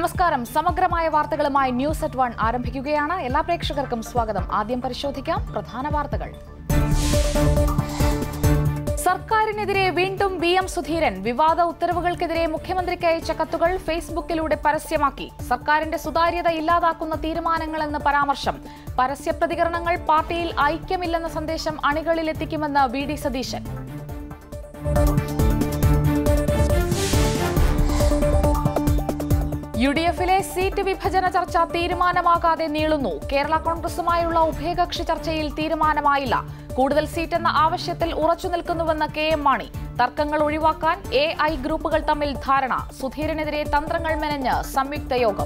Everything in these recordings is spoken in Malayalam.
നമസ്കാരം സമഗ്രമായ വാർത്തകളുമായി ന്യൂസ് അറ്റ് വൺ ആരംഭിക്കുകയാണ് എല്ലാ പ്രേക്ഷകർക്കും സ്വാഗതം ആദ്യം പരിശോധിക്കാം പ്രധാന വാർത്തകൾ സർക്കാരിനെതിരെ വീണ്ടും വി എം സുധീരൻ വിവാദ ഉത്തരവുകൾക്കെതിരെ മുഖ്യമന്ത്രിക്ക് അയച്ച കത്തുകൾ ഫേസ്ബുക്കിലൂടെ പരസ്യമാക്കി സർക്കാരിന്റെ സുതാര്യത ഇല്ലാതാക്കുന്ന തീരുമാനങ്ങളെന്ന് പരാമർശം പരസ്യ പ്രതികരണങ്ങൾ പാർട്ടിയിൽ ഐക്യമില്ലെന്ന സന്ദേശം അണികളിലെത്തിക്കുമെന്ന് V D Satheesan U D എഫിലെ സീറ്റ് വിഭജന ചർച്ച തീരുമാനമാകാതെ നീളുന്നു കേരള കോൺഗ്രസുമായുള്ള ഉഭയകക്ഷി ചർച്ചയിൽ തീരുമാനമായില്ല കൂടുതൽ സീറ്റ് എന്ന ആവശ്യത്തിൽ ഉറച്ചു നിൽക്കുന്നുവെന്ന് കെ എം മാണി തർക്കങ്ങൾ ഒഴിവാക്കാൻ എ ഐ ഗ്രൂപ്പുകൾ തമ്മിൽ ധാരണ സുധീരനെതിരെ തന്ത്രങ്ങൾ മെനഞ്ഞ് സംയുക്ത യോഗം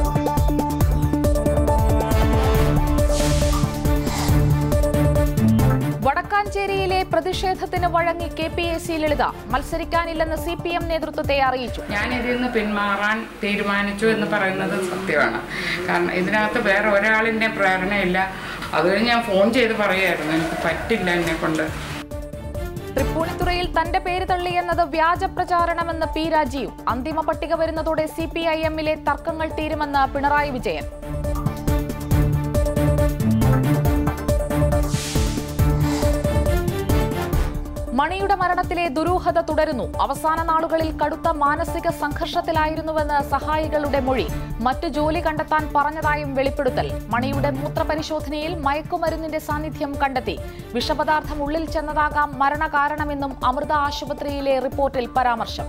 വടക്കാഞ്ചേരിയിലെ പ്രതിഷേധത്തിന് വഴങ്ങി K P A C Lalitha മത്സരിക്കാനില്ലെന്ന് സി പി എം നേതൃത്വത്തെ അറിയിച്ചു ഞാൻ ഇതിൽ നിന്ന് പിന്മാറാൻ തീരുമാനിച്ചു എന്ന് പറയുന്നത് സത്യമാണ് കാരണം ഇതിനകത്ത് വേറെ ഒരാളിൻ്റെ പ്രേരണയില്ല അതുകഴിഞ്ഞ് ഞാൻ ഫോൺ ചെയ്ത് പറയുമായിരുന്നു എനിക്ക് പറ്റില്ല എന്നെ കൊണ്ട് തൃപ്പൂണിത്തുറയിൽ തന്റെ പേര് തള്ളിയെന്നത് വ്യാജ പ്രചാരണമെന്ന് പി രാജീവ് അന്തിമ പട്ടിക വരുന്നതോടെ സി പി ഐ എമ്മിലെ തർക്കങ്ങൾ തീരുമെന്ന് പിണറായി വിജയൻ മണിയുടെ മരണത്തിലെ ദുരൂഹത തുടരുന്നു അവസാന നാളുകളിൽ കടുത്ത മാനസിക സംഘർഷത്തിലായിരുന്നുവെന്ന് സഹായികളുടെ മൊഴി മറ്റു ജോലി കണ്ടെത്താൻ പറഞ്ഞതായും വെളിപ്പെടുത്തൽ മണിയുടെ മൂത്രപരിശോധനയിൽ മയക്കുമരുന്നിന്റെ സാന്നിധ്യം കണ്ടെത്തി വിഷപദാർത്ഥം ഉള്ളിൽ ചെന്നതാകാം മരണകാരണമെന്നും അമൃത ആശുപത്രിയിലെ റിപ്പോർട്ടിൽ പരാമർശം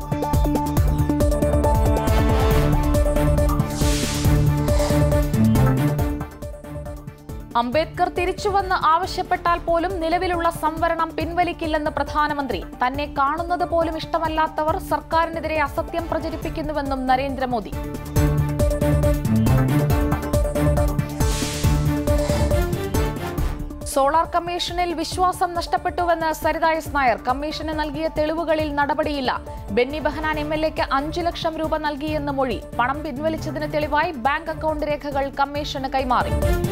അംബേദ്കർ തിരിച്ചുവന്ന് ആവശ്യപ്പെട്ടാൽ പോലും നിലവിലുള്ള സംവരണം പിൻവലിക്കില്ലെന്ന് പ്രധാനമന്ത്രി തന്നെ കാണുന്നത് പോലും ഇഷ്ടമല്ലാത്തവർ സർക്കാരിനെതിരെ അസത്യം പ്രചരിപ്പിക്കുന്നുവെന്നും നരേന്ദ്രമോദി സോളാർ കമ്മീഷനിൽ വിശ്വാസം നഷ്ടപ്പെട്ടുവെന്ന് സരിത എസ് നായർ കമ്മീഷന് നൽകിയ തെളിവുകളിൽ നടപടിയില്ല ബെന്നി ബെഹനാൻ എം എൽ എക്ക് അഞ്ചു ലക്ഷം രൂപ നൽകിയെന്ന് മൊഴി പണം പിൻവലിച്ചതിന് തെളിവായി ബാങ്ക് അക്കൗണ്ട് രേഖകൾ കമ്മീഷന് കൈമാറി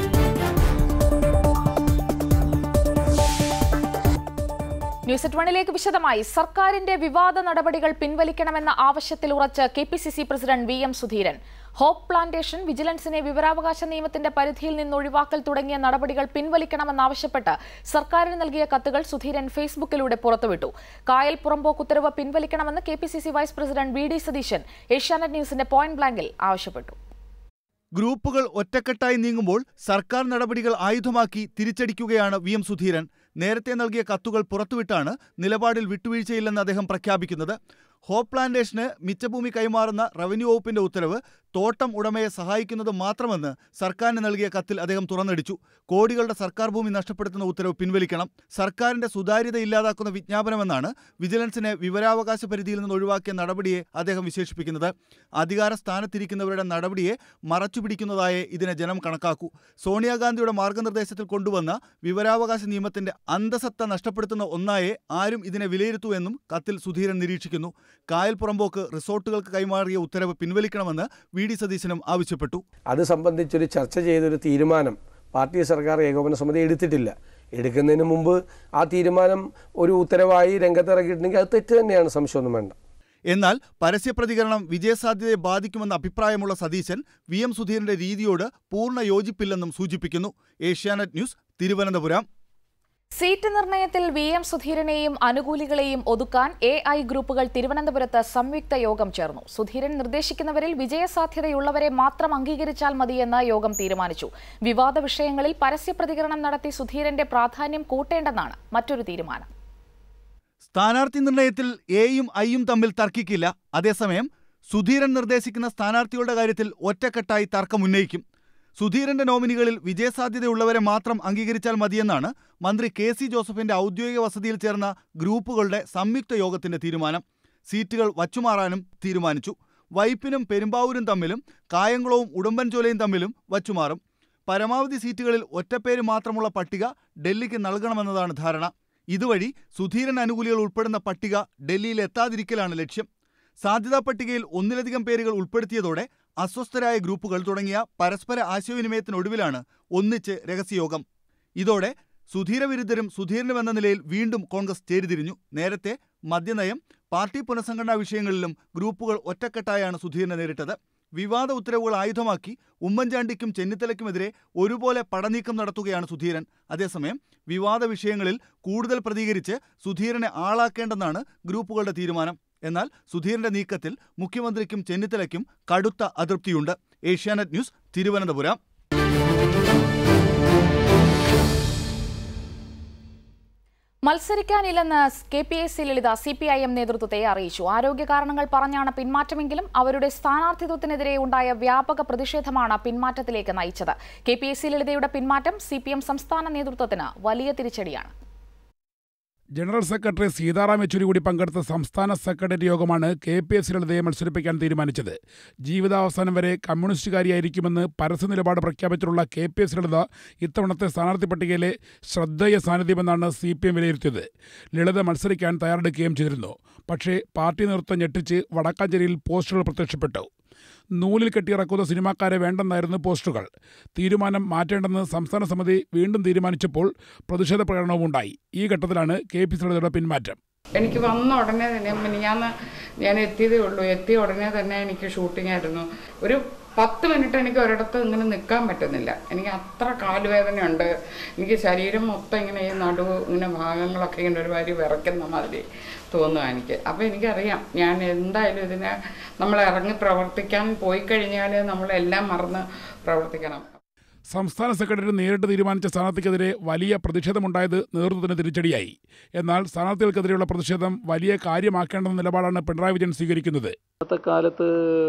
ന്യൂസ് എറ്റ് വണിലേക്ക് വിശദമായി സർക്കാരിന്റെ വിവാദ നടപടികൾ പിൻവലിക്കണമെന്ന ആവശ്യത്തിൽ ഉറച്ച് K P C C president V M Sudheeran hope plantation വിജിലൻസിനെ വിവരാവകാശ നിയമത്തിന്റെ പരിധിയിൽ നിന്ന് ഒഴിവാക്കൽ തുടങ്ങിയ നടപടികൾ പിൻവലിക്കണമെന്നാവശ്യപ്പെട്ട് സർക്കാരിന് നൽകിയ കത്തുകൾ സുധീരൻ ഫേസ്ബുക്കിലൂടെ പുറത്തുവിട്ടു കായൽ പുറമ്പോക്ക് ഉത്തരവ് പിൻവലിക്കണമെന്ന് K P C C vice president V D Satheesan Asianet ന്യൂസിന്റെ പോയിന്റ് ബ്ലാങ്കിൽ ആവശ്യപ്പെട്ടു ഗ്രൂപ്പുകൾ ഒറ്റക്കെട്ടായി നീങ്ങുമ്പോൾ സർക്കാർ നടപടികൾ ആയുധമാക്കി തിരിച്ചടിക്കുകയാണ് വി എം സുധീരൻ നേരത്തെ നൽകിയ കത്തുകൾ പുറത്തുവിട്ടാണ് നിലപാടിൽ വിട്ടുവീഴ്ചയില്ലെന്ന് അദ്ദേഹം പ്രഖ്യാപിക്കുന്നത് ഹോപ്പ് പ്ലാന്റേഷന് മിച്ചഭൂമി കൈമാറുന്ന റവന്യൂ വകുപ്പിന്റെ ഉത്തരവ് തോട്ടം ഉടമയെ സഹായിക്കുന്നത് മാത്രമെന്ന് സർക്കാരിന് നൽകിയ കത്തിൽ അദ്ദേഹം തുറന്നടിച്ചു കോടികളുടെ സർക്കാർ ഭൂമി നഷ്ടപ്പെടുത്തുന്ന ഉത്തരവ് പിൻവലിക്കണം സർക്കാരിന്റെ സുതാര്യത ഇല്ലാതാക്കുന്ന വിജ്ഞാപനമെന്നാണ് വിജിലൻസിനെ വിവരാവകാശ പരിധിയിൽ നിന്ന് ഒഴിവാക്കിയ നടപടിയെ അദ്ദേഹം വിശേഷിപ്പിക്കുന്നത് അധികാര സ്ഥാനത്തിരിക്കുന്നവരുടെ നടപടിയെ മറച്ചുപിടിക്കുന്നതായേ ഇതിനെ ജനം കണക്കാക്കൂ സോണിയാഗാന്ധിയുടെ മാർഗനിർദ്ദേശത്തിൽ കൊണ്ടുവന്ന വിവരാവകാശ നിയമത്തിന്റെ അന്തസത്ത നഷ്ടപ്പെടുത്തുന്ന ഒന്നായേ ആരും ഇതിനെ വിലയിരുത്തൂ എന്നും കത്തിൽ സുധീരൻ നിരീക്ഷിക്കുന്നു കായൽ പുറമ്പോക്ക് റിസോർട്ടുകൾക്ക് കൈമാറിയ ഉത്തരവ് പിൻവലിക്കണമെന്ന് വി ഡി സതീശനും ആവശ്യപ്പെട്ടു അത് സംബന്ധിച്ചൊരു ചർച്ച ചെയ്തൊരു തീരുമാനം പാർട്ടി സർക്കാർ ഏകോപന സമിതി എടുത്തിട്ടില്ല എടുക്കുന്നതിന് മുമ്പ് ആ തീരുമാനം ഒരു ഉത്തരവായി രംഗത്തിറക്കിയിട്ടുണ്ടെങ്കിൽ അത് തെറ്റ് തന്നെയാണ് സംശയമൊന്നും വേണ്ട എന്നാൽ പരസ്യപ്രതികരണം വിജയസാധ്യതയെ ബാധിക്കുമെന്ന അഭിപ്രായമുള്ള സതീശൻ വി എം സുധീരന്റെ രീതിയോട് പൂർണ്ണ യോജിപ്പില്ലെന്നും സൂചിപ്പിക്കുന്നു ഏഷ്യാനെറ്റ് ന്യൂസ് തിരുവനന്തപുരം സീറ്റ് നിർണയത്തിൽ വി എം സുധീരനെയും അനുകൂലികളെയും ഒതുക്കാൻ എ ഐ ഗ്രൂപ്പുകൾ തിരുവനന്തപുരത്ത് സംയുക്ത യോഗം ചേർന്നു സുധീരൻ നിർദ്ദേശിക്കുന്നവരിൽ വിജയസാധ്യതയുള്ളവരെ മാത്രം അംഗീകരിച്ചാൽ മതിയെന്ന് യോഗം തീരുമാനിച്ചു വിവാദ വിഷയങ്ങളിൽ പരസ്യ പ്രതികരണം നടത്തി സുധീരന്റെ പ്രാധാന്യം കൂട്ടേണ്ടെന്നാണ് മറ്റൊരു തീരുമാനം സ്ഥാനാർത്ഥി നിർണയത്തിൽ എയും ഐയും തമ്മിൽ തർക്കിക്കില്ല അതേസമയം സുധീരൻ നിർദ്ദേശിക്കുന്ന സ്ഥാനാർത്ഥികളുടെ കാര്യത്തിൽ ഒറ്റക്കെട്ടായി തർക്കം ഉന്നയിക്കും സുധീരന്റെ നോമിനികളിൽ വിജയസാധ്യതയുള്ളവരെ മാത്രം അംഗീകരിച്ചാൽ മതിയെന്നാണ് മന്ത്രി കെ സി ജോസഫിന്റെ ഔദ്യോഗിക വസതിയിൽ ചേർന്ന ഗ്രൂപ്പുകളുടെ സംയുക്ത യോഗത്തിന്റെ തീരുമാനം സീറ്റുകൾ വച്ചുമാറാനും തീരുമാനിച്ചു വൈപ്പിനും പെരുമ്പാവൂരും തമ്മിലും കായംകുളവും ഉടുമ്പൻചോലയും തമ്മിലും വച്ചുമാറും പരമാവധി സീറ്റുകളിൽ ഒറ്റപ്പേര് മാത്രമുള്ള പട്ടിക ഡൽഹിക്ക് നൽകണമെന്നതാണ് ധാരണ ഇതുവഴി സുധീരൻ അനുകൂലികൾ ഉൾപ്പെടുന്ന പട്ടിക ഡൽഹിയിൽ എത്താതിരിക്കലാണ് ലക്ഷ്യം സാധ്യതാ പട്ടികയിൽ ഒന്നിലധികം പേരുകൾ ഉൾപ്പെടുത്തിയതോടെ അസ്വസ്ഥരായ ഗ്രൂപ്പുകൾ തുടങ്ങിയ പരസ്പര ആശയവിനിമയത്തിനൊടുവിലാണ് ഒന്നിച്ച് രഹസ്യയോഗം ഇതോടെ സുധീരവിരുദ്ധരും സുധീരനും എന്ന നിലയിൽ വീണ്ടും കോൺഗ്രസ് ചേരിതിരിഞ്ഞു നേരത്തെ മദ്യനയം പാർട്ടി പുനഃസംഘടനാ വിഷയങ്ങളിലും ഗ്രൂപ്പുകൾ ഒറ്റക്കെട്ടായാണ് സുധീരനെ നേരിട്ടത് വിവാദ ഉത്തരവുകൾ ആയുധമാക്കി ഉമ്മൻചാണ്ടിക്കും ചെന്നിത്തലയ്ക്കുമെതിരെ ഒരുപോലെ പടനീക്കം നടത്തുകയാണ് സുധീരൻ അതേസമയം വിവാദ വിഷയങ്ങളിൽ കൂടുതൽ പ്രതികരിച്ച് സുധീരനെ ആളാക്കേണ്ടെന്നാണ് ഗ്രൂപ്പുകളുടെ തീരുമാനം എന്നാൽ സുധീരന്റെ നീക്കത്തിൽ മുഖ്യമന്ത്രിക്കും ചെന്നിത്തലയ്ക്കും കടുത്ത അതൃപ്തിയുണ്ട് ഏഷ്യാനെറ്റ് ന്യൂസ് തിരുവനന്തപുരം മത്സരിക്കാനില്ലെന്ന് K P S C Lalitha C P I M നേതൃത്വത്തെ അറിയിച്ചു ആരോഗ്യ കാരണങ്ങൾ പറഞ്ഞാണ് പിന്മാറ്റമെങ്കിലും അവരുടെ സ്ഥാനാർത്ഥിത്വത്തിനെതിരെ ഉണ്ടായ വ്യാപക പ്രതിഷേധമാണ് പിന്മാറ്റത്തിലേക്ക് നയിച്ചത് കെ പി എസ് സി ലളിതയുടെ പിന്മാറ്റം സി പി എം സംസ്ഥാന നേതൃത്വത്തിന് വലിയ തിരിച്ചടിയാണ് ജനറൽ സെക്രട്ടറി സീതാറാം യെച്ചൂരി കൂടി പങ്കെടുത്ത സംസ്ഥാന സെക്രട്ടറി യോഗമാണ് കെ പി എസ് ലളിതയെ മത്സരിപ്പിക്കാൻ തീരുമാനിച്ചത് ജീവിതാവസാനം വരെ കമ്മ്യൂണിസ്റ്റുകാരിയായിരിക്കുമെന്ന് പരസ്യ നിലപാട് പ്രഖ്യാപിച്ചിട്ടുള്ള കെ പി എസ് ലളിത ഇത്തവണത്തെ സ്ഥാനാർത്ഥി പട്ടികയിലെ ശ്രദ്ധേയ സാന്നിധ്യമെന്നാണ് സി പി എം വിലയിരുത്തിയത് ലളിത മത്സരിക്കാൻ തയ്യാറെടുക്കുകയും ചെയ്തിരുന്നു പക്ഷേ പാർട്ടി നേതൃത്വം ഞെട്ടിച്ച് വടക്കാഞ്ചേരിയിൽ പോസ്റ്ററുകൾ പ്രത്യക്ഷപ്പെട്ടു നൂലിൽ കെട്ടിയിറക്കുന്ന സിനിമാക്കാരെ വേണ്ടെന്നായിരുന്നു പോസ്റ്ററുകൾ തീരുമാനം മാറ്റേണ്ടെന്ന് സംസ്ഥാന സമിതി വീണ്ടും തീരുമാനിച്ചപ്പോൾ പ്രതിഷേധ പ്രകടനവും ഉണ്ടായി ഈ ഘട്ടത്തിലാണ് കെ പി സിയുടെ പിന്മാറ്റം എനിക്ക് വന്ന ഉടനെ തന്നെ മിനിഞ്ഞാന്ന് ഞാൻ എത്തിയതേ ഉള്ളൂ എത്തിയ ഉടനെ തന്നെ എനിക്ക് ഷൂട്ടിംഗ് ആയിരുന്നു ഒരു പത്ത് മിനിറ്റ് എനിക്ക് ഒരിടത്ത് ഇങ്ങനെ നിൽക്കാൻ പറ്റുന്നില്ല എനിക്ക് അത്ര കാലുവേദനയുണ്ട് എനിക്ക് ശരീരം മൊത്തം ഇങ്ങനെ ഈ നടുവ് ഇങ്ങനെ ഭാഗങ്ങളൊക്കെ ഇങ്ങനെ ഒരു വാരി വിറയ്ക്കുന്ന മാതിരി തോന്നുക എനിക്ക് അപ്പോൾ എനിക്കറിയാം ഞാൻ എന്തായാലും ഇതിനെ നമ്മൾ ഇറങ്ങി പ്രവർത്തിക്കാൻ പോയി കഴിഞ്ഞാൽ നമ്മളെല്ലാം മറന്ന് പ്രവർത്തിക്കണം സംസ്ഥാന സെക്രട്ടറി നേരിട്ട് തീരുമാനിച്ച സ്ഥാനാർത്ഥിക്കെതിരെ വലിയ പ്രതിഷേധമുണ്ടായത് നേതൃത്വത്തിന് തിരിച്ചടിയായി എന്നാൽ സ്ഥാനാർത്ഥികൾക്കെതിരെയുള്ള പ്രതിഷേധം വലിയ കാര്യമാക്കേണ്ടെന്ന നിലപാടാണ് പിണറായി വിജയൻ സ്വീകരിക്കുന്നത് ഇന്നത്തെ കാലത്ത്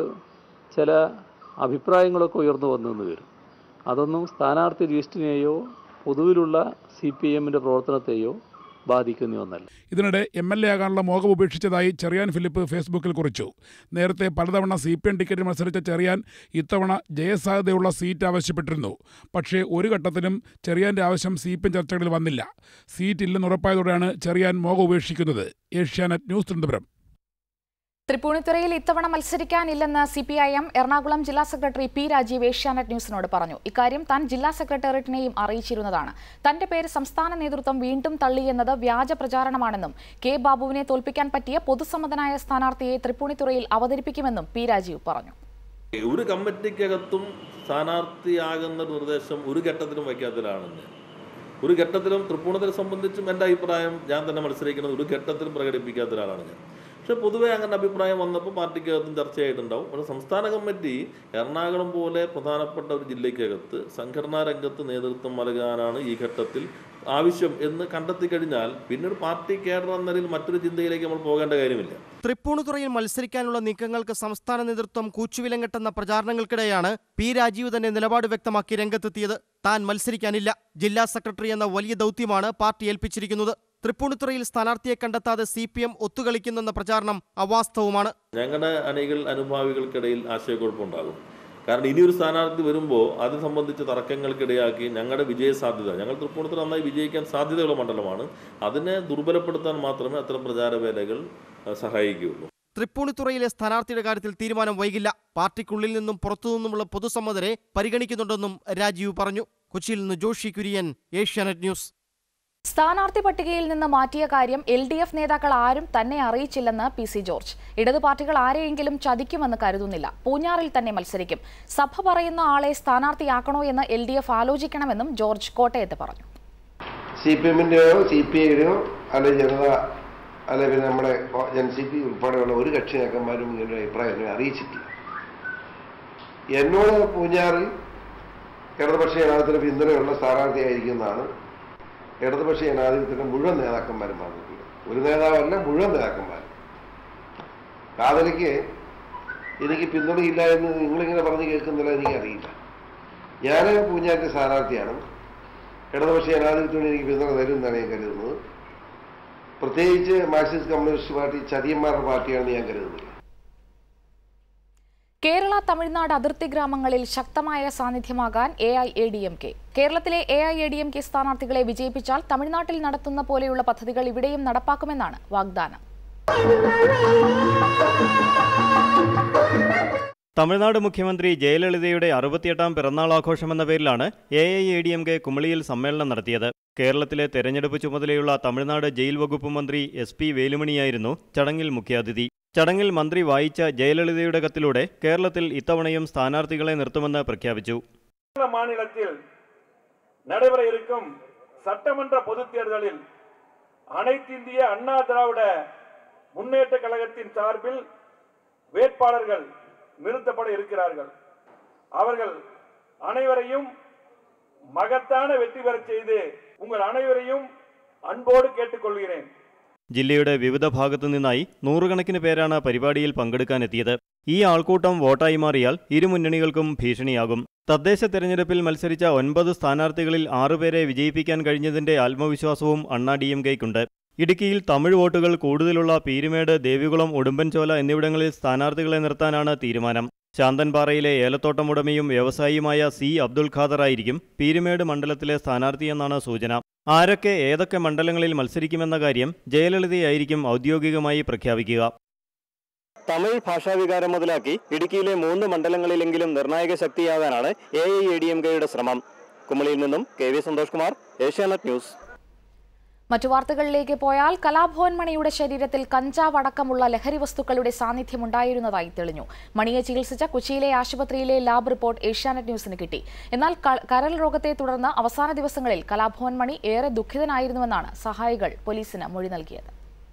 ചില അഭിപ്രായങ്ങളൊക്കെ ഉയർന്നു വന്നെന്ന് വരും അതൊന്നും സ്ഥാനാർത്ഥി ലിസ്റ്റിനെയോ പൊതുവിലുള്ള സി പി എമ്മിൻ്റെ പ്രവർത്തനത്തെയോ ബാധിക്കുന്ന ഒന്നല്ല ഇതിനിടെ എം എൽ എ ആകാനുള്ള മോഹം ഉപേക്ഷിച്ചതായി ചെറിയാൻ ഫിലിപ്പ് ഫേസ്ബുക്കിൽ കുറിച്ചു നേരത്തെ പലതവണ സി പി എം ടിക്കറ്റ് മത്സരിച്ച ചെറിയാൻ ഇത്തവണ ജയസാധ്യതയുള്ള സീറ്റ് ആവശ്യപ്പെട്ടിരുന്നു പക്ഷേ ഒരു ഘട്ടത്തിലും ചെറിയാന്റെ ആവശ്യം സി പി എം ചർച്ചകളിൽ വന്നില്ല സീറ്റ് ഇല്ലെന്ന് ഉറപ്പായതോടെയാണ് ചെറിയാൻ മോഹം ഉപേക്ഷിക്കുന്നത് ഏഷ്യാനെറ്റ് ന്യൂസ് തിരുവനന്തപുരം തൃപ്പൂണിത്തുറയിൽ ഇത്തവണ മത്സരിക്കാനില്ലെന്ന് C P I M Ernakulam ജില്ലാ സെക്രട്ടറി പി രാജീവ് ഏഷ്യാനെറ്റ് ന്യൂസിനോട് പറഞ്ഞു ഇക്കാര്യം താൻ ജില്ലാ സെക്രട്ടേറിയറ്റിനെയും അറിയിച്ചിരുന്നതാണ് തന്റെ പേര് സംസ്ഥാന നേതൃത്വം വീണ്ടും തള്ളിയെന്നത് വ്യാജ പ്രചാരണമാണെന്നും കെ ബാബുവിനെ തോൽപ്പിക്കാൻ പറ്റിയ പൊതുസമ്മതനായ സ്ഥാനാർത്ഥിയെ തൃപ്പൂണിത്തുറയിൽ അവതരിപ്പിക്കുമെന്നും പി രാജീവ് പറഞ്ഞു ഒരു കമ്മിറ്റിക്കകത്തും സ്ഥാനാർത്ഥിയാകുന്ന ഒരു നിർദ്ദേശം ഒരു ഘട്ടത്തിലും വയ്ക്കാത്തതിലാണ് ഞാൻ ഒരു ഘട്ടത്തിലും തൃപ്പൂണിത്തരെ സംബന്ധിച്ചും എൻ്റെ അഭിപ്രായം ഞാൻ തന്നെ മത്സരിക്കുന്നത് ഒരു ഘട്ടത്തിലും പ്രകടിപ്പിക്കാത്ത ഒരാളാണ് ഞാൻ പക്ഷേ പൊതുവേ അങ്ങനെ അഭിപ്രായം വന്നപ്പോൾ പാർട്ടിക്കകത്തും ചർച്ചയായിട്ടുണ്ടാവും പക്ഷേ സംസ്ഥാന കമ്മിറ്റി എറണാകുളം പോലെ പ്രധാനപ്പെട്ട ഒരു ജില്ലയ്ക്കകത്ത് സംഘടനാ രംഗത്ത് നേതൃത്വം നൽകാനാണ് ഈ ഘട്ടത്തിൽ ആവശ്യം എന്ന് കണ്ടെത്തി കഴിഞ്ഞാൽ പിന്നെ ഒരു പാർട്ടി കേഡർ എന്ന നിലയിൽ മറ്റൊരു ചിന്തയിലേക്ക് നമ്മൾ പോകേണ്ട കാര്യമില്ല തൃപ്പൂണിത്തുറയിൽ മത്സരിക്കാനുള്ള നീക്കങ്ങൾക്ക് സംസ്ഥാന നേതൃത്വം കൂച്ചുവിലങ്ങട്ടെന്ന പ്രചാരണങ്ങൾക്കിടെയാണ് പി രാജീവ് തന്നെ നിലപാട് വ്യക്തമാക്കി രംഗത്തെത്തിയത് താൻ മത്സരിക്കാനില്ല ജില്ലാ സെക്രട്ടറി എന്ന വലിയ ദൗത്യമാണ് പാർട്ടി ഏൽപ്പിച്ചിരിക്കുന്നത് തൃപ്പൂണിത്തുറയിൽ സ്ഥാനാർത്ഥിയെ കണ്ടെത്താതെ സി പി എം ഒത്തുകളിക്കുന്നെന്ന പ്രചാരണം അവാസ്തവമാണ് ഞങ്ങളുടെ അണികൾ അനുഭാവികൾക്കിടയിൽ ആശയക്കുഴപ്പമുണ്ടാകും കാരണം ഇനിയൊരു സ്ഥാനാർത്ഥി വരുമ്പോൾ അത് സംബന്ധിച്ച് തർക്കങ്ങൾക്കിടയാക്കി ഞങ്ങളുടെ വിജയ സാധ്യത ഞങ്ങൾ തൃപ്പൂണിത്തുറ നന്നായി വിജയിക്കാൻ സാധ്യതയുള്ള മണ്ഡലമാണ് അതിനെ ദുർബലപ്പെടുത്താൻ മാത്രമേ അത്തരം പ്രചാരവേലകൾ അഹ്, സഹായിക്കുകയുള്ളൂ തൃപ്പൂണിത്തുറയിലെ സ്ഥാനാർത്ഥിയുടെ കാര്യത്തിൽ തീരുമാനം വൈകില്ല പാർട്ടിക്കുള്ളിൽ നിന്നും പുറത്തുനിന്നുമുള്ള പൊതുസമ്മതരെ പരിഗണിക്കുന്നുണ്ടെന്നും രാജീവ് പറഞ്ഞു കൊച്ചിയിൽ നിന്ന് ജോഷി കുര്യൻ ഏഷ്യാനെറ്റ് ന്യൂസ് സ്ഥാനാർത്ഥി പട്ടികയിൽ നിന്ന് മാറ്റിയ കാര്യം എൽ ഡി എഫ് നേതാക്കൾ ആരും തന്നെ അറിയിച്ചില്ലെന്ന് പി സി ജോർജ് ഇടതു പാർട്ടികൾ ആരെയെങ്കിലും ചതിക്കുമെന്ന് കരുതുന്നില്ല പൂഞ്ഞാറിൽ തന്നെ മത്സരിക്കും സഭ പറയുന്ന ആളെ സ്ഥാനാർത്ഥിയാക്കണോ എന്ന് എൽ ഡി എഫ് ആലോചിക്കണമെന്നും ജോർജ് കോട്ടയത്ത് പറഞ്ഞു സി പി എമ്മിൻ്റെയോ സി പി ഐയുടെയോ അല്ലെ ജനത അല്ലെ പിന്നെ നമ്മുടെ എൻ സി പി ഉൾപ്പെടെയുള്ള ഒരു കക്ഷി നേതാക്കന്മാരും ഇങ്ങനെ ഒരു അഭിപ്രായം എന്നെ അറിയിച്ചിട്ടില്ല എന്നോട് പൂഞ്ഞാറിൽ ഇടതുപക്ഷ ജനാധിപത്യത്തിന് പിന്തുണയുള്ള സ്ഥാനാർത്ഥിയായിരിക്കുന്നതാണ് ഇടതുപക്ഷ ജനാധിപത്യത്തിന്റെ മുഴുവൻ നേതാക്കന്മാരും പറഞ്ഞിട്ടുള്ളത് ഒരു നേതാവല്ല മുഴുവൻ നേതാക്കന്മാരും കാതലിക്ക് എനിക്ക് പിന്തുണയില്ല എന്ന് നിങ്ങളിങ്ങനെ പറഞ്ഞ് കേൾക്കുന്നില്ല എനിക്കറിയില്ല ഞാൻ പൂഞ്ഞാറിന്റെ സ്ഥാനാർത്ഥിയാണ് ഇടതുപക്ഷ ജനാധിപത്യത്തിന് എനിക്ക് പിന്തുണ തരും എന്നാണ് ഞാൻ കരുതുന്നത് പ്രത്യേകിച്ച് മാർക്സിസ്റ്റ് കമ്മ്യൂണിസ്റ്റ് പാർട്ടി ചതിയന്മാരുടെ പാർട്ടിയാണെന്ന് ഞാൻ കരുതുന്നില്ല കേരള തമിഴ്നാട് അതിർത്തി ഗ്രാമങ്ങളിൽ ശക്തമായ സാന്നിധ്യമാകാൻ A I A D M K കേരളത്തിലെ A I A D M K സ്ഥാനാർത്ഥികളെ വിജയിപ്പിച്ചാൽ തമിഴ്നാട്ടിൽ നടത്തുന്ന പോലെയുള്ള പദ്ധതികൾ ഇവിടെയും നടപ്പാക്കുമെന്നാണ് വാഗ്ദാനം തമിഴ്നാട് മുഖ്യമന്ത്രി ജയലളിതയുടെ അറുപത്തിയെട്ടാം പിറന്നാൾ ആഘോഷമെന്ന പേരിലാണ് A I A D M K കുമളിയിൽ സമ്മേളനം നടത്തിയത് കേരളത്തിലെ തെരഞ്ഞെടുപ്പ് ചുമതലയുള്ള തമിഴ്നാട് ജയിൽ വകുപ്പ് മന്ത്രി എസ് പി വേലുമണിയായിരുന്നു ചടങ്ങിൽ മുഖ്യാതിഥി ചടങ്ങിൽ മന്ത്രി വായിച്ച ജയലളിതയുടെ കത്തിലൂടെ കേരളത്തിൽ ഇത്തവണയും സ്ഥാനാർത്ഥികളെ നിർത്തുമെന്ന് പ്രഖ്യാപിച്ചു கேரள மாநிலத்தில் நடைபெற இருக்கும் சட்டமன்ற பொதுத் தேர்தலில் அனைத்திந்திய அண்ணா திராவிட முன்னேற்ற கழகத்தின் சார்பில் வேட்பாளர்கள் நிறுத்தப்பட இருக்கிறார்கள் அவர்கள் அனைவரையும் மகத்தான வெற்றி பெறச் செய்து உங்கள் அனைவரையும் அன்போடு கேட்டுக்கொள்கிறேன் ജില്ലയുടെ വിവിധ ഭാഗത്തു നിന്നായി നൂറുകണക്കിന് പേരാണ് പരിപാടിയിൽ പങ്കെടുക്കാനെത്തിയത് ഈ ആൾക്കൂട്ടം വോട്ടായി മാറിയാൽ ഇരു മുന്നണികൾക്കും ഭീഷണിയാകും തദ്ദേശ തെരഞ്ഞെടുപ്പിൽ മത്സരിച്ച ഒൻപത് സ്ഥാനാർത്ഥികളിൽ ആറുപേരെ വിജയിപ്പിക്കാൻ കഴിഞ്ഞതിന്റെ ആത്മവിശ്വാസവും അണ്ണാ ഡി എം കെയ്ക്കുണ്ട് ഇടുക്കിയിൽ തമിഴ് വോട്ടുകൾ കൂടുതലുള്ള പീരുമേട് ദേവികുളം ഉടുമ്പൻചോല എന്നിവിടങ്ങളിൽ സ്ഥാനാർത്ഥികളെ നിർത്താനാണ് തീരുമാനം ശാന്തൻപാറയിലെ ഏലത്തോട്ടം ഉടമയും വ്യവസായിയുമായ സി അബ്ദുൽ ഖാദറായിരിക്കും പീരുമേട് മണ്ഡലത്തിലെ സ്ഥാനാർത്ഥിയെന്നാണ് സൂചന ആരൊക്കെ ഏതൊക്കെ മണ്ഡലങ്ങളിൽ മത്സരിക്കുമെന്ന കാര്യം ജയലളിതയായിരിക്കും ഔദ്യോഗികമായി പ്രഖ്യാപിക്കുക തമിഴ് ഭാഷാവികാരം മുതലാക്കി ഇടുക്കിയിലെ മൂന്ന് മണ്ഡലങ്ങളിലെങ്കിലും നിർണായക ശക്തിയാകാനാണ് A I A D M കെയുടെ ശ്രമം കുമളിയിൽ നിന്നും K V Santhosh Kumar Asianet news മറ്റു വാർത്തകളിലേക്ക് പോയാൽ കലാഭവൻ മണിയുടെ ശരീരത്തിൽ കഞ്ചാവ് അടക്കമുള്ള ലഹരി വസ്തുക്കളുടെ സാന്നിധ്യമുണ്ടായിരുന്നതായി തെളിഞ്ഞു മണിയെ ചികിത്സിച്ച കൊച്ചിയിലെ ആശുപത്രിയിലെ ലാബ് റിപ്പോർട്ട് ഏഷ്യാനെറ്റ് ന്യൂസിന് കിട്ടി എന്നാൽ ക- കരൾ രോഗത്തെ തുടർന്ന് അവസാന ദിവസങ്ങളിൽ കലാഭവൻ മണി ഏറെ ദുഃഖിതനായിരുന്നുവെന്നാണ് സഹായികൾ പോലീസിന് മൊഴി നൽകിയത്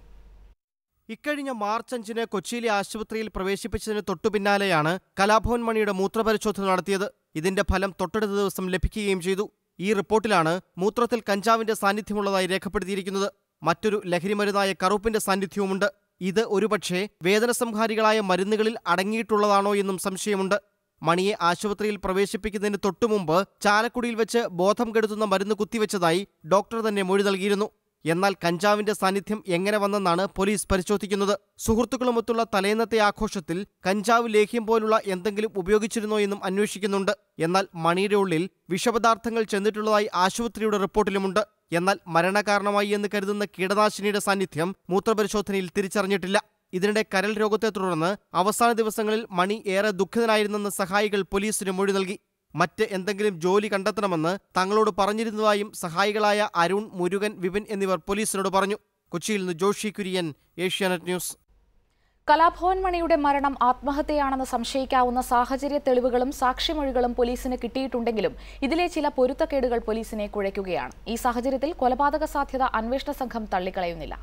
ഇക്കഴിഞ്ഞ മാർച്ച് അഞ്ചിന് കൊച്ചിയിലെ ആശുപത്രിയിൽ പ്രവേശിപ്പിച്ചതിന് തൊട്ടു പിന്നാലെയാണ് കലാഭവൻ മണിയുടെ മൂത്രപരിശോധന നടത്തിയത് ഇതിന്റെ ഫലം തൊട്ടടുത്ത ദിവസം ലഭിക്കുകയും ചെയ്തു ഈ റിപ്പോർട്ടിലാണ് മൂത്രത്തിൽ കഞ്ചാവിന്റെ സാന്നിധ്യമുള്ളതായി രേഖപ്പെടുത്തിയിരിക്കുന്നത് മറ്റൊരു ലഹരിമരുന്നായ കറുപ്പിന്റെ സാന്നിധ്യവുമുണ്ട് ഇത് ഒരുപക്ഷെ വേദനസംഹാരികളായ മരുന്നുകളിൽ അടങ്ങിയിട്ടുള്ളതാണോ എന്നും സംശയമുണ്ട് മണിയെ ആശുപത്രിയിൽ പ്രവേശിപ്പിക്കുന്നതിന് തൊട്ടുമുമ്പ് ചാലക്കുടിയിൽ വെച്ച് ബോധം കെടുത്തുന്ന മരുന്ന് കുത്തിവെച്ചതായി ഡോക്ടർ തന്നെ മൊഴി നൽകിയിരുന്നു എന്നാൽ കഞ്ചാവിന്റെ സാന്നിധ്യം എങ്ങനെ വന്നെന്നാണ് പോലീസ് പരിശോധിക്കുന്നത് സുഹൃത്തുക്കളുമൊത്തുള്ള തലേന്നത്തെ ആഘോഷത്തിൽ കഞ്ചാവ് ലേഹ്യം പോലുള്ള എന്തെങ്കിലും ഉപയോഗിച്ചിരുന്നോ എന്നും അന്വേഷിക്കുന്നുണ്ട് എന്നാൽ മണിയുടെ ഉള്ളിൽ വിഷപദാർത്ഥങ്ങൾ ചെന്നിട്ടുള്ളതായി ആശുപത്രിയുടെ റിപ്പോർട്ടിലുമുണ്ട് എന്നാൽ മരണകാരണമായി എന്ന് കരുതുന്ന കീടനാശിനിയുടെ സാന്നിധ്യം മൂത്രപരിശോധനയിൽ തിരിച്ചറിഞ്ഞിട്ടില്ല ഇതിനിടെ കരൾ രോഗത്തെ തുടർന്ന് അവസാന ദിവസങ്ങളിൽ മണി ഏറെ ദുഃഖിതനായിരുന്നെന്ന് സഹായികൾ പോലീസിന് മൊഴി നൽകി മറ്റ് എന്തെങ്കിലും ജോലി കണ്ടെത്തണമെന്ന് തങ്ങളോട് പറഞ്ഞിരുന്നതായും സഹായികളായ അരുൺ മുരുകൻ വിപിൻ എന്നിവർ പോലീസിനോട് പറഞ്ഞു കൊച്ചിയിൽ നിന്ന് ജോഷി കുര്യൻ ഏഷ്യാനെറ്റ് ന്യൂസ് കലാഭവൻ മണിയുടെ മരണം ആത്മഹത്യയാണെന്ന് സംശയിക്കാവുന്ന സാഹചര്യ തെളിവുകളും സാക്ഷിമൊഴികളും പോലീസിന് കിട്ടിയിട്ടുണ്ടെങ്കിലും ഇതിലെ ചില പൊരുത്തക്കേടുകൾ പോലീസിനെ കുഴയ്ക്കുകയാണ് ഈ സാഹചര്യത്തിൽ കൊലപാതക സാധ്യത അന്വേഷണ സംഘം തള്ളിക്കളയുന്നില്ല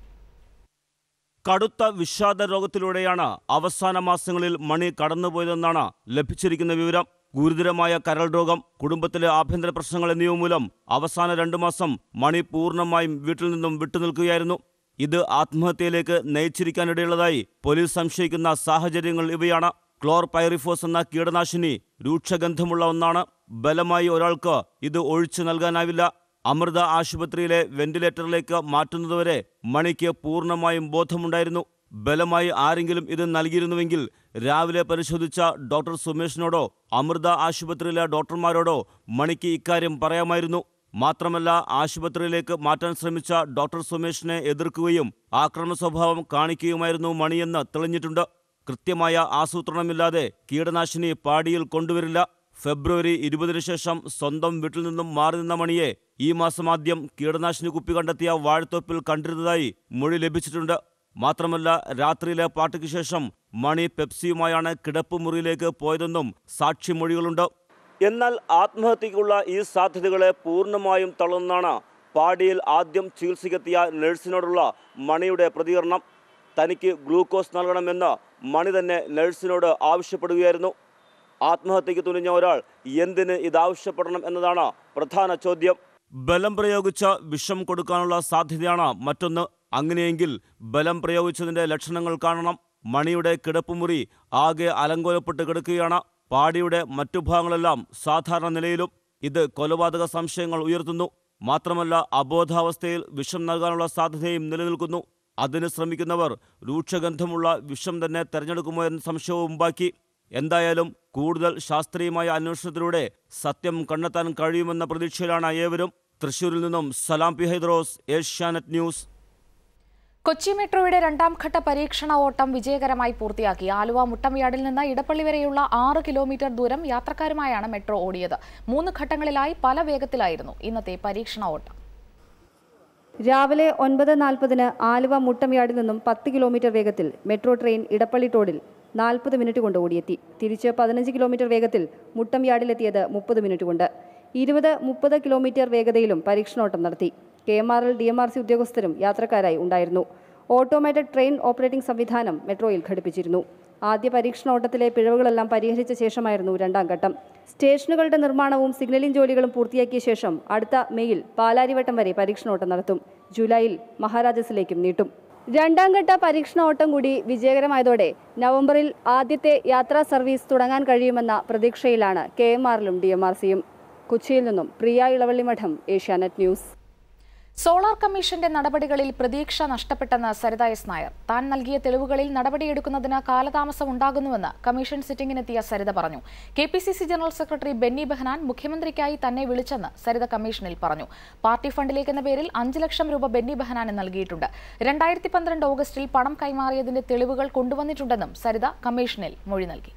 കടുത്ത വിഷാദ രോഗത്തിലൂടെയാണ് അവസാന മാസങ്ങളിൽ മണി കടന്നുപോയതെന്നാണ് ലഭിച്ചിരിക്കുന്ന വിവരം ഗുരുതരമായ കരൾ രോഗം കുടുംബത്തിലെ ആഭ്യന്തര പ്രശ്നങ്ങൾ എന്നിവ മൂലം അവസാന രണ്ടു മാസം മണി പൂർണ്ണമായും വീട്ടിൽ നിന്നും വിട്ടുനിൽക്കുകയായിരുന്നു ഇത് ആത്മഹത്യയിലേക്ക് നയിച്ചിരിക്കാനിടയുള്ളതായി പോലീസ് സംശയിക്കുന്ന സാഹചര്യങ്ങൾ ഇവയാണ് ക്ലോർ പൈറിഫോസ് എന്ന കീടനാശിനി രൂക്ഷഗന്ധമുള്ള ഒന്നാണ് ബലമായി ഒരാൾക്ക് ഇത് ഒഴിച്ചു നൽകാനാവില്ല അമൃത ആശുപത്രിയിലെ വെന്റിലേറ്ററിലേക്ക് മാറ്റുന്നതുവരെ മണിക്ക് പൂർണ്ണമായും ബോധമുണ്ടായിരുന്നു ബലമായി ആരെങ്കിലും ഇത് നൽകിയിരുന്നുവെങ്കിൽ രാവിലെ പരിശോധിച്ച ഡോക്ടർ സുമേഷിനോടോ അമൃത ആശുപത്രിയിലെ ഡോക്ടർമാരോടോ മണിക്ക് ഇക്കാര്യം പറയാമായിരുന്നു മാത്രമല്ല ആശുപത്രിയിലേക്ക് മാറ്റാൻ ശ്രമിച്ച ഡോക്ടർ സുമേഷിനെ എതിർക്കുകയും ആക്രമണ സ്വഭാവം കാണിക്കുകയുമായിരുന്നു മണിയെന്ന് തെളിഞ്ഞിട്ടുണ്ട് കൃത്യമായ ആസൂത്രണമില്ലാതെ കീടനാശിനി പാടിയിൽ കൊണ്ടുവരില്ല ഫെബ്രുവരി ഇരുപതിനു ശേഷം സ്വന്തം വീട്ടിൽ നിന്നും മാറി നിന്ന മണിയെ ഈ മാസം ആദ്യം കീടനാശിനി കുപ്പി കണ്ടെത്തിയ വാഴത്തോപ്പിൽ കണ്ടിരുന്നതായി മൊഴി ലഭിച്ചിട്ടുണ്ട് മാത്രമല്ല രാത്രിയിലെ പാട്ടിക്ക് ശേഷം മണി പെപ്സിയുമായാണ് കിടപ്പുമുറിയിലേക്ക് പോയതെന്നും സാക്ഷിമൊഴികളുണ്ട് എന്നാൽ ആത്മഹത്യക്കുള്ള ഈ സാധ്യതകളെ പൂർണ്ണമായും തള്ളുന്നതാണ് പാടിയിൽ ആദ്യം ചികിത്സയ്ക്കെത്തിയ നഴ്സിനോടുള്ള മണിയുടെ പ്രതികരണം തനിക്ക് ഗ്ലൂക്കോസ് നൽകണമെന്ന് മണി തന്നെ നഴ്സിനോട് ആവശ്യപ്പെടുകയായിരുന്നു ആത്മഹത്യക്ക് തുനിഞ്ഞ ഒരാൾ എന്തിന് ഇതാവശ്യപ്പെടണം എന്നതാണ് പ്രധാന ചോദ്യം ബലം പ്രയോഗിച്ച വിഷം കൊടുക്കാനുള്ള സാധ്യതയാണ് മറ്റൊന്ന് അങ്ങനെയെങ്കിൽ ബലം പ്രയോഗിച്ചതിന്റെ ലക്ഷണങ്ങൾ കാണണം മണിയുടെ കിടപ്പുമുറി ആകെ അലങ്കോലപ്പെട്ട് കിടക്കുകയാണ് പാടിയുടെ മറ്റു ഭാഗങ്ങളെല്ലാം സാധാരണ നിലയിലും ഇത് കൊലപാതക സംശയങ്ങൾ ഉയർത്തുന്നു മാത്രമല്ല അബോധാവസ്ഥയിൽ വിഷം നൽകാനുള്ള സാധ്യതയും നിലനിൽക്കുന്നു അതിന് ശ്രമിക്കുന്നവർ രൂക്ഷഗന്ധമുള്ള വിഷം തന്നെ തെരഞ്ഞെടുക്കുമോ എന്ന സംശയവും ബാക്കി എന്തായാലും കൂടുതൽ ശാസ്ത്രീയമായ അന്വേഷണത്തിലൂടെ സത്യം കണ്ടെത്താൻ കഴിയുമെന്ന പ്രതീക്ഷയിലാണ് ഏവരും തൃശൂരിൽ നിന്നും സലാം പി ഹൈദ്രോസ് ഏഷ്യാനെറ്റ് ന്യൂസ് കൊച്ചി മെട്രോയുടെ രണ്ടാം ഘട്ട പരീക്ഷണ ഓട്ടം വിജയകരമായി പൂർത്തിയാക്കി ആലുവ മുട്ടംയാർഡിൽ നിന്ന് ഇടപ്പള്ളി വരെയുള്ള ആറ് കിലോമീറ്റർ ദൂരം യാത്രക്കാരുമായാണ് മെട്രോ ഓടിയത് മൂന്ന് ഘട്ടങ്ങളിലായി പല വേഗത്തിലായിരുന്നു ഇന്നത്തെ പരീക്ഷണ ഓട്ടം രാവിലെ ഒൻപത് നാൽപ്പതിന് ആലുവ മുട്ടംയാർഡിൽ നിന്നും പത്ത് കിലോമീറ്റർ വേഗത്തിൽ മെട്രോ ട്രെയിൻ ഇടപ്പള്ളി ടോഡിൽ നാൽപ്പത് മിനിറ്റ് കൊണ്ട് ഓടിയെത്തി തിരിച്ച് പതിനഞ്ച് കിലോമീറ്റർ വേഗത്തിൽ മുട്ടംയാർഡിലെത്തിയത് മുപ്പത് മിനിറ്റ് കൊണ്ട് ഇരുപത് മുപ്പത് കിലോമീറ്റർ വേഗതയിലും പരീക്ഷണോട്ടം നടത്തി K M R L D M R C ഉദ്യോഗസ്ഥരും യാത്രക്കാരായി ഉണ്ടായിരുന്നു ഓട്ടോമാറ്റഡ് ട്രെയിൻ ഓപ്പറേറ്റിംഗ് സംവിധാനം മെട്രോയിൽ ഘടിപ്പിച്ചിരുന്നു ആദ്യ പരീക്ഷണോട്ടത്തിലെ പിഴവുകളെല്ലാം പരിഹരിച്ച ശേഷമായിരുന്നു രണ്ടാം ഘട്ടം സ്റ്റേഷനുകളുടെ നിർമ്മാണവും സിഗ്നലിംഗ് ജോലികളും പൂർത്തിയാക്കിയ ശേഷം അടുത്ത മെയിൽ പാലാരിവട്ടം വരെ പരീക്ഷണോട്ടം നടത്തും ജൂലൈയിൽ മഹാരാജസിലേക്കും നീട്ടും രണ്ടാം ഘട്ട പരീക്ഷണ ഓട്ടം കൂടി വിജയകരമായതോടെ നവംബറിൽ ആദ്യത്തെ യാത്രാ സർവീസ് തുടങ്ങാൻ കഴിയുമെന്ന പ്രതീക്ഷയിലാണ് കെ എം ആറിലും ഡി എം ആർ സിയും കൊച്ചിയിൽ നിന്നും പ്രിയ ഇളവള്ളിമഠം ഏഷ്യാനെറ്റ് ന്യൂസ് സോളാർ കമ്മീഷന്റെ നടപടികളിൽ പ്രതീക്ഷ നഷ്ടപ്പെട്ടെന്ന് സരിത എസ് നായർ താൻ നൽകിയ തെളിവുകളിൽ നടപടിയെടുക്കുന്നതിന് കാലതാമസം ഉണ്ടാകുന്നുവെന്ന് കമ്മീഷൻ സിറ്റിംഗിനെത്തിയ സരിത പറഞ്ഞു K P C C general secretary Benny Behanan മുഖ്യമന്ത്രിക്കായി തന്നെ വിളിച്ചെന്ന് സരിത കമ്മീഷനിൽ പറഞ്ഞു പാർട്ടി ഫണ്ടിലേക്കെന്ന പേരിൽ അഞ്ച് ലക്ഷം രൂപ ബെന്നി ബെഹനാന് നൽകിയിട്ടുണ്ട് രണ്ടായിരത്തി പന്ത്രണ്ട് ഓഗസ്റ്റിൽ പണം കൈമാറിയതിന്റെ തെളിവുകൾ കൊണ്ടുവന്നിട്ടുണ്ടെന്നും സരിത കമ്മീഷനിൽ മൊഴി നൽകി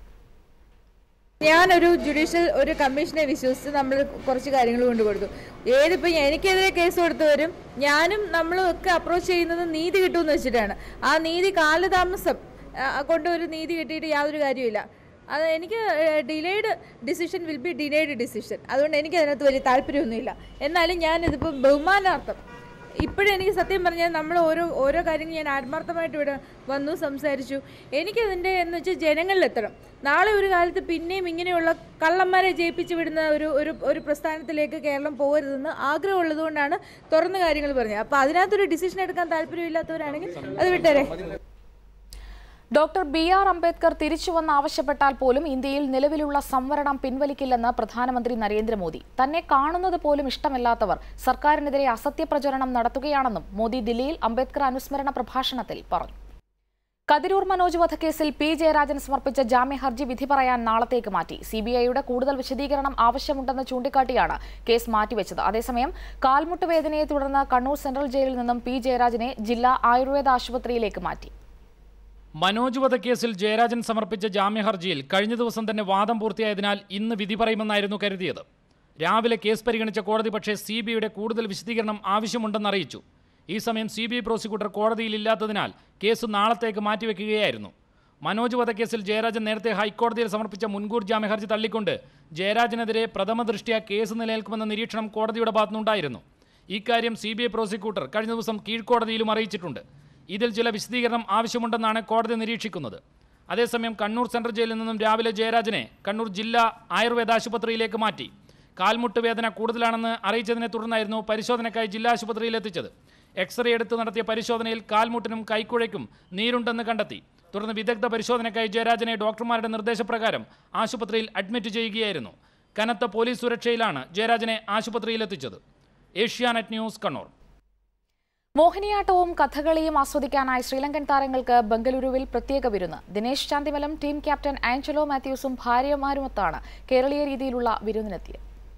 ഞാനൊരു ജുഡീഷ്യൽ ഒരു കമ്മീഷനെ വിശ്വസിച്ച് നമ്മൾ കുറച്ച് കാര്യങ്ങൾ കൊണ്ടുകൊടുത്തു ഏതിപ്പോൾ എനിക്കെതിരെ കേസ് കൊടുത്തവരും ഞാനും നമ്മളും ഒക്കെ അപ്രോച്ച് ചെയ്യുന്നത് നീതി കിട്ടുമെന്ന് വെച്ചിട്ടാണ് ആ നീതി കാലതാമസം ആ, കൊണ്ട് ഒരു നീതി കിട്ടിയിട്ട് യാതൊരു കാര്യമില്ല അത് എനിക്ക് delayed decision will be delayed decision അതുകൊണ്ട് എനിക്ക് അതിനകത്ത് വലിയ താല്പര്യമൊന്നുമില്ല എന്നാലും ഞാനിതിപ്പോൾ ബഹുമാനാർത്ഥം ഇപ്പോഴും എനിക്ക് സത്യം പറഞ്ഞാൽ നമ്മൾ ഓരോ ഓരോ കാര്യങ്ങൾ ഞാൻ ആത്മാർത്ഥമായിട്ട് ഇവിടെ വന്നു സംസാരിച്ചു എനിക്കതിൻ്റെ എന്ന് വെച്ചാൽ ജനങ്ങളിലെത്തണം നാളെ ഒരു കാലത്ത് പിന്നെയും ഇങ്ങനെയുള്ള കള്ളന്മാരെ ജയിപ്പിച്ച് വിടുന്ന ഒരു ഒരു ഒരു പ്രസ്ഥാനത്തിലേക്ക് കേരളം പോകരുതെന്ന് ആഗ്രഹമുള്ളതുകൊണ്ടാണ് തുറന്ന കാര്യങ്ങൾ പറഞ്ഞത് അപ്പോൾ അതിനകത്തൊരു ഡിസിഷൻ എടുക്കാൻ താല്പര്യമില്ലാത്തവരാണെങ്കിൽ അത് വിട്ടേരെ ഡോക്ടർ ബി ആർ അംബേദ്കർ തിരിച്ചുവന്ന് ആവശ്യപ്പെട്ടാൽ പോലും ഇന്ത്യയിൽ നിലവിലുള്ള സംവരണം പിൻവലിക്കില്ലെന്ന് പ്രധാനമന്ത്രി നരേന്ദ്രമോദി തന്നെ കാണുന്നത് പോലും ഇഷ്ടമല്ലാത്തവർ സർക്കാരിനെതിരെ അസത്യപ്രചരണം നടത്തുകയാണെന്നും മോദി ദില്ലിയിൽ അംബേദ്കർ അനുസ്മരണ പ്രഭാഷണത്തിൽ പറഞ്ഞു കതിരൂർ മനോജ് വധക്കേസിൽ പി ജയരാജൻ സമർപ്പിച്ച ജാമ്യ ഹർജി വിധി പറയാൻ നാളത്തേക്ക് മാറ്റി സിബിഐയുടെ കൂടുതൽ വിശദീകരണം ആവശ്യമുണ്ടെന്ന് ചൂണ്ടിക്കാട്ടിയാണ് കേസ് മാറ്റിവെച്ചത് അതേസമയം കാൽമുട്ട് വേദനയെ തുടർന്ന് കണ്ണൂർ സെൻട്രൽ ജയിലിൽ നിന്നും പി ജയരാജനെ ജില്ലാ ആയുർവേദ ആശുപത്രിയിലേക്ക് മാറ്റി മനോജ് വധക്കേസിൽ ജയരാജൻ സമർപ്പിച്ച ജാമ്യ ഹർജിയിൽ കഴിഞ്ഞ ദിവസം തന്നെ വാദം പൂർത്തിയായതിനാൽ ഇന്ന് വിധി പറയുമെന്നായിരുന്നു കരുതിയത് രാവിലെ കേസ് പരിഗണിച്ച കോടതി പക്ഷേ സി ബി ഐയുടെ കൂടുതൽ വിശദീകരണം ആവശ്യമുണ്ടെന്ന് അറിയിച്ചു ഈ സമയം സി ബി ഐ പ്രോസിക്യൂട്ടർ കോടതിയിൽ ഇല്ലാത്തതിനാൽ കേസ് നാളത്തേക്ക് മാറ്റിവെക്കുകയായിരുന്നു മനോജ് വധക്കേസിൽ ജയരാജൻ നേരത്തെ ഹൈക്കോടതിയിൽ സമർപ്പിച്ച മുൻകൂർ ജാമ്യ ഹർജി തള്ളിക്കൊണ്ട് ജയരാജനെതിരെ പ്രഥമ ദൃഷ്ട്യാ കേസ് നിലനിൽക്കുമെന്ന നിരീക്ഷണം കോടതിയുടെ ഭാഗത്തുനിന്നുണ്ടായിരുന്നു ഇക്കാര്യം സി ബി ഐ പ്രോസിക്യൂട്ടർ കഴിഞ്ഞ ദിവസം കീഴ്ക്കോടതിയിലും അറിയിച്ചിട്ടുണ്ട് ഇതിൽ ചില വിശദീകരണം ആവശ്യമുണ്ടെന്നാണ് കോടതി നിരീക്ഷിക്കുന്നത് അതേസമയം കണ്ണൂർ സെൻട്രൽ ജയിലിൽ നിന്നും രാവിലെ ജയരാജനെ കണ്ണൂർ ജില്ലാ ആയുർവേദ ആശുപത്രിയിലേക്ക് മാറ്റി കാൽമുട്ട് വേദന കൂടുതലാണെന്ന് അറിയിച്ചതിനെ തുടർന്നായിരുന്നു പരിശോധനയ്ക്കായി ജില്ലാ ആശുപത്രിയിൽ എത്തിച്ചത് എക്സ്റേ എടുത്ത് നടത്തിയ പരിശോധനയിൽ കാൽമുട്ടിനും കൈക്കുഴയ്ക്കും നീരുണ്ടെന്ന് കണ്ടെത്തി തുടർന്ന് വിദഗ്ധ പരിശോധനയ്ക്കായി ജയരാജനെ ഡോക്ടർമാരുടെ നിർദ്ദേശപ്രകാരം ആശുപത്രിയിൽ അഡ്മിറ്റ് ചെയ്യുകയായിരുന്നു കനത്ത പോലീസ് സുരക്ഷയിലാണ് ജയരാജനെ ആശുപത്രിയിൽ എത്തിച്ചത് ഏഷ്യാനെറ്റ് ന്യൂസ് കണ്ണൂർ മോഹിനിയാട്ടവും കഥകളിയും ആസ്വദിക്കാനായി ശ്രീലങ്കൻ താരങ്ങൾക്ക് ബംഗളൂരുവിൽ പ്രത്യേക വിരുന്ന് Dinesh Chandimal team captain Angelo മാത്യൂസും ഭാര്യമാരുമൊത്താണ് കേരളീയ രീതിയിലുള്ള വിരുന്നിനെത്തിയത്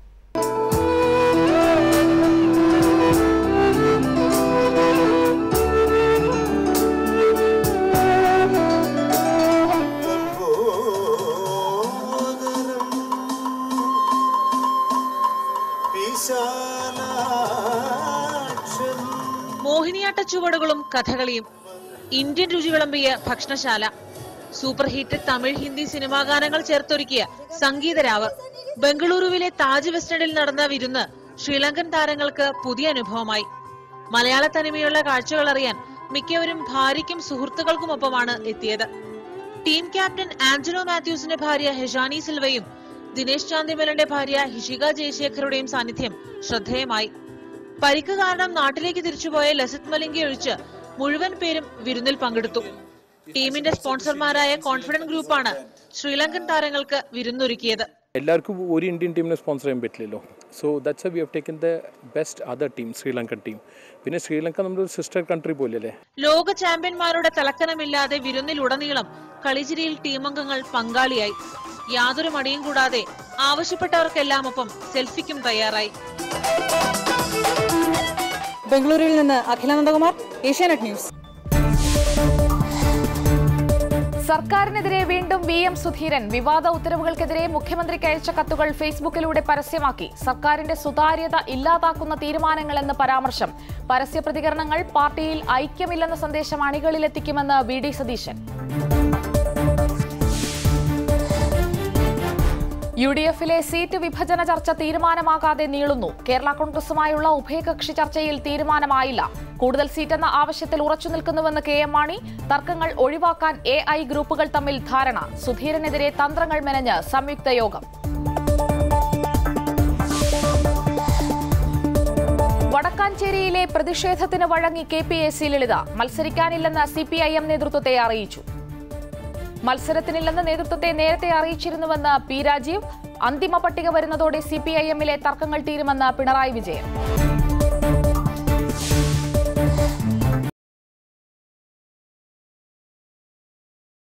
മോഹിനിയാട്ട ചുവടുകളും കഥകളിയും ഇന്ത്യൻ രുചി വിളമ്പിയ ഭക്ഷണശാല super hit Tamil Hindi cinema ഗാനങ്ങൾ ചേർത്തൊരുക്കിയ സംഗീതരാവ് ബംഗളൂരുവിലെ താജ് വെസ്റ്റേണിൽ നടന്ന വിരുന്ന് ശ്രീലങ്കൻ താരങ്ങൾക്ക് പുതിയ അനുഭവമായി മലയാള തനിമയുള്ള കാഴ്ചകൾ അറിയാൻ മിക്കവരും ഭാര്യയ്ക്കും സുഹൃത്തുക്കൾക്കുമൊപ്പമാണ് എത്തിയത് ടീം ക്യാപ്റ്റൻ ആഞ്ചലോ മാത്യൂസിന്റെ ഭാര്യ ഹെഷാനി സിൽവയും ദിനേശ് ചാന്ദിമലന്റെ ഭാര്യ ഹിഷിക ജയശേഖറുടെയും സാന്നിധ്യം ശ്രദ്ധേയമായി പരിക്ക് കാരണം നാട്ടിലേക്ക് തിരിച്ചുപോയ ലസിത് മലിംഗി ഒഴിച്ച് മുഴുവൻ പേരും വിരുന്നിൽ പങ്കെടുത്തു ടീമിന്റെ സ്പോൺസർമാരായ കോൺഫിഡന്റ് ഗ്രൂപ്പാണ് ശ്രീലങ്കൻ താരങ്ങൾക്ക് വിരുന്നൊരുക്കിയത് എല്ലാവർക്കും ഒരു ഇന്ത്യൻ ടീമിനെ സ്പോൺസർ ചെയ്യാൻ പറ്റില്ലല്ലോ so that's we have taken the best other team Sri Lankan team പിന്നെ ശ്രീലങ്ക നമ്മുടെ ഒരു സിസ്റ്റർ കൺട്രി പോലെയല്ലേ ലോക ചാമ്പ്യന്മാരുടെ തലക്കനമില്ലാതെ വിരുന്നിലുടനീളം കളിച്ചിരിയിൽ ടീമംഗങ്ങൾ പങ്കാളിയായി യാതൊരു മടിയും കൂടാതെ ആവശ്യപ്പെട്ടവർക്കെല്ലാം ഒപ്പം സെൽഫിക്കും തയ്യാറായി ബംഗളൂരുവിൽ നിന്ന് അഖിലാനന്ദകുമാർ ഏഷ്യാനെറ്റ് ന്യൂസ് സർക്കാരിനെതിരെ വീണ്ടും വി എം സുധീരൻ വിവാദ ഉത്തരവുകൾക്കെതിരെ മുഖ്യമന്ത്രിക്ക് അയച്ച കത്തുകൾ ഫേസ്ബുക്കിലൂടെ പരസ്യമാക്കി സർക്കാരിന്റെ സുതാര്യത ഇല്ലാതാക്കുന്ന തീരുമാനങ്ങളെന്ന് പരാമർശം പരസ്യ പ്രതികരണങ്ങൾ പാർട്ടിയിൽ ഐക്യമില്ലെന്ന സന്ദേശം അണികളിലെത്തിക്കുമെന്ന് V D Satheesan U D എഫിലെ സീറ്റ് വിഭജന ചർച്ച തീരുമാനമാകാതെ നീളുന്നു കേരള കോൺഗ്രസുമായുള്ള ഉഭയകക്ഷി ചർച്ചയിൽ തീരുമാനമായില്ല കൂടുതൽ സീറ്റെന്ന ആവശ്യത്തിൽ ഉറച്ചു നിൽക്കുന്നുവെന്ന് കെ എം മാണി തർക്കങ്ങൾ ഒഴിവാക്കാൻ എ ഐ ഗ്രൂപ്പുകൾ തമ്മിൽ ധാരണ സുധീരനെതിരെ തന്ത്രങ്ങൾ മെനഞ്ഞ് സംയുക്ത യോഗം വടക്കാഞ്ചേരിയിലെ പ്രതിഷേധത്തിന് വഴങ്ങി K P A C Lalitha മത്സരിക്കാനില്ലെന്ന് സി പി ഐ എം നേതൃത്വത്തെ അറിയിച്ചു മത്സരത്തിനില്ലെന്ന് നേതൃത്വത്തെ നേരത്തെ അറിയിച്ചിരുന്നുവെന്ന് പി രാജീവ് അന്തിമ പട്ടിക വരുന്നതോടെ സി പി ഐ എമ്മിലെ തർക്കങ്ങൾ തീരുമെന്ന് പിണറായി വിജയൻ